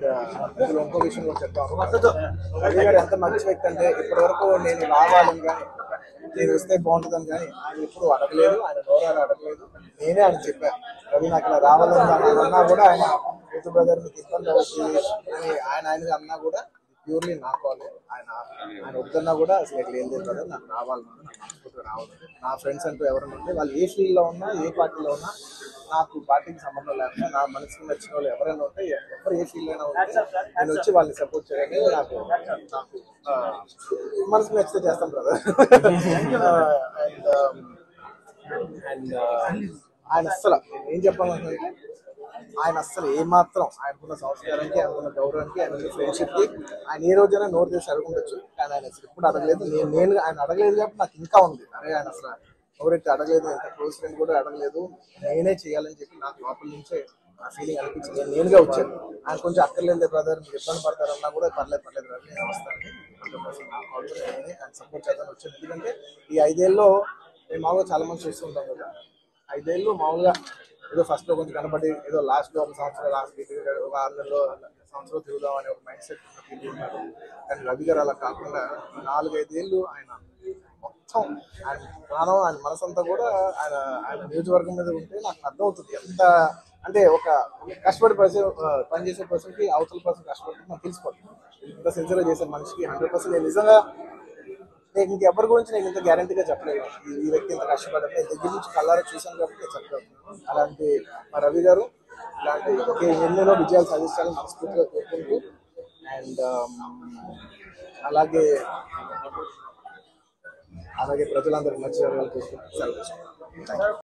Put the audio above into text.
ఇందులో ఇంకో విషయం కూడా చెప్తాను రవి గారు ఎంత మంచి వ్యక్తి అంటే ఇప్పటి వరకు నేను రావాలని కానీ నేను వస్తే బాగుంటుందని కానీ ఆయన ఎప్పుడు అడగలేదు ఆయన గౌరవాలు అడగలేదు నేనే ఆయన చెప్పాను రవి నాకు ఇలా రావాలని అని అన్నా కూడా ఆయన యూత్ బ్రదర్ మీకు ఇబ్బంది అవుతుంది అని ఆయన ఆయన అన్నా కూడా ప్యూర్లీ నా కాలే ఆయన ఆయన వద్దన్నా కూడా అసలు ఇక్కడ ఏం లేదు brother, నాకు రావాలని నాకు మనస్ఫూర్తిగా రావాలి నా ఫ్రెండ్స్ అంటూ ఎవరైనా ఉంటే వాళ్ళు ఏ ఫీల్డ్లో ఉన్నా ఏ పార్టీలో ఉన్నా నాకు పార్టీకి సంబంధం లేకుండా నా మనసుకు నచ్చిన వాళ్ళు ఎవరైనా ఉంటే ఎవరు ఏ ఫీల్డ్ అయినా ఉంటే నేను వచ్చి వాళ్ళని సపోర్ట్ చేయడానికి నాకు నాకు ఆ, మనసుకు నచ్చితే చేస్తాం బ్రదర్ అండ్ అండ్ ఆయన అస్సలు నేను ఏం చెప్పాలనుకుంటే ఆయన అస్సలు ఏమాత్రం ఆయనకున్న సంస్కారానికి ఆయనకున్న గౌరవానికి ఆయన ఫ్రెండ్షిప్ కి ఆయన ఏ రోజైనా నోరు చేసి అడుగుండొచ్చు కానీ ఆయన అసలు ఎప్పుడు అడగలేదు నేను నేను ఆయన అడగలేదు కాబట్టి నాకు ఇంకా ఉంది అరే ఆయన అసలు ఎవరైతే అడగలేదు ఎంత క్లోజ్ ఫ్రెండ్ కూడా అడగలేదు నేనే చేయాలని చెప్పి నాకు లోపల నుంచే ఆ ఫీలింగ్ అనిపించింది నేను నేనుగా వచ్చాను ఆయన కొంచెం అక్కర్లేదు బ్రదర్ మీరు ఇబ్బంది పడతారన్నా కూడా పర్లేదు పర్లేదు brother, నేను వస్తాను హండ్రెడ్ పర్సెంట్ నా కాల్ నేనే ఆయన సపోర్ట్ చేద్దాం వచ్చాను ఎందుకంటే ఈ ఐదేళ్ళలో మేము మామూలుగా చాలా మంది చూస్తుంటాం కదా ఐదేళ్ళు మామూలుగా ఏదో ఫస్ట్ లో కొంచెం కనబడి ఏదో లాస్ట్ లో ఒక సంవత్సరం లాస్ట్ ఒక ఆరు నెలలో సంవత్సరం తిరుగుదాం అనే ఒక మైండ్ సెట్ ఉన్నారు కానీ రవి గారు అలా కాకుండా నాలుగైదేళ్ళు ఆయన మొత్తం ఆయన ప్రాణం ఆయన మనసంతా కూడా ఆయన ఆయన నియోజకవర్గం మీద ఉంటే నాకు అర్థమవుతుంది ఎంత అంటే ఒక కష్టపడి పర్సన్ పనిచేసే పర్సన్ కి అవతల పర్సన్ కష్టపడి నాకు తెలిసిపోతుంది ఇంత సిన్సియర్ చేసే మనిషికి హండ్రెడ్ పర్సెంట్ నేను నిజంగా నేను ఇంకెవరి గురించి నేను ఇంత గ్యారంటీగా చెప్పలేను ఈ- ఈ వ్యక్తి ఇంత కష్టపడ్డారు నేను దగ్గర నుంచి కళ్ళారా చూశాను కాబట్టి నేను చెప్పగలను అలాంటి మా రవి గారు ఇలాంటి ఇంకే ఎన్నెన్నో విజయాలు సాధించాలని మనస్ఫూర్తిగా కోరుకుంటూ అండ్ అలాగే అలాగే ప్రజలందరికీ మంచి జరగాలని కోరుకుంటూ సెలవు తీసుకుంటాను. Thank you.